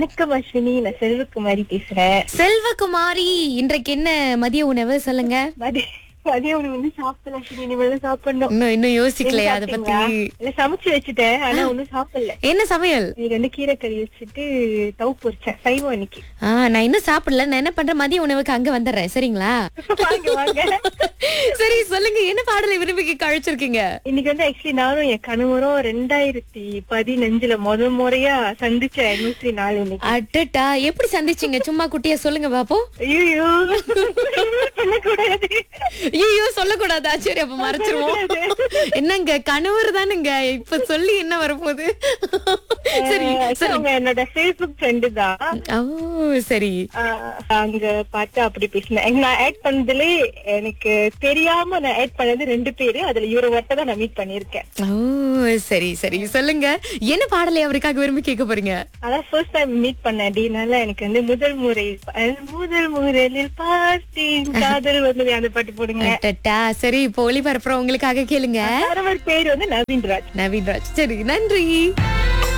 வணக்கம் அஸ்வினி நான் செல்வகுமாரி பேசுறேன் செல்வகுமாரி இன்றைக்கு என்ன மதிய உணவு சொல்லுங்க மதிய மதிய உணவு வந்து சாப்பிடல அஸ்வினி இனிமேல் தான் சாப்பிடணும் இன்னும் இன்னும் யோசிக்கலையா அத பத்தி சாப்பிட்டீங்களா? இல்ல சமைச்சு வச்சுட்டேன் ஆனா ஒண்ணும் சாப்பிடல என்ன சமையல் இன்னைக்கு வந்து கீரை கறி வச்சுட்டு தவு பொரிச்சேன் சைவம் இன்னைக்கு ஆ நான் இன்னும் சாப்பிடல நான் என்ன பண்றேன் மதிய உணவுக்கு அங்க வந்துடுறேன் சரிங்களா வாங்க வாங்க சரி சொல்லுங்க என்ன பாடலை விரும்பி கழிச்சிருக்கீங்க இன்னைக்கு வந்து ஆக்சுவலி நானும் என் கணவரும் ரெண்டாயிரத்தி பதினஞ்சுல முதல் முறையா சந்திச்ச அனிவர்சரி நாள் இன்னைக்கு அட்டட்டா எப்படி சந்திச்சீங்க சும்மா குட்டியா சொல்லுங்க பாப்போம் ஐயோ சொல்லக்கூடாது ஐயோ சொல்லக்கூடாதா சரி அப்ப மறைச்சிருவோம் என்னங்க கணவர் தானுங்க இப்ப சொல்லி என்ன வரப்போகுது சரி அஹ் சரி அவங்க என்னோட ஃபேஸ்புக் ஃப்ரெண்டு தான் ஓ சரி ஆஹ் அங்க பார்த்து அப்படி பேசினேன் நான் ஆட் பண்ணதுல எனக்கு தெரியாம நான் ஆட் பண்ணது ரெண்டு பேரு அதுல இவரை மட்டும் தான் நான் மீட் பண்ணிருக்கேன் ஓ சரி சரி சொல்லுங்க என்ன பாடலை அவருக்காக விரும்பி கேட்க போறீங்க அதான் ஃபர்ஸ்ட் டைம் மீட் பண்ணேன் அப்படின்னால எனக்கு வந்து முதல் முறை அஹ் முதல் முறையில் பார்த்தேன் காதல் வந்து அந்த பாட்டு போடுங்க அட்டட்டா சரி இப்போ ஒளிபரப்புறோம் உங்களுக்காக கேளுங்க கணவர் பேர் வந்து நவீன்ராஜ் நவீன்ராஜ் சரி நன்றி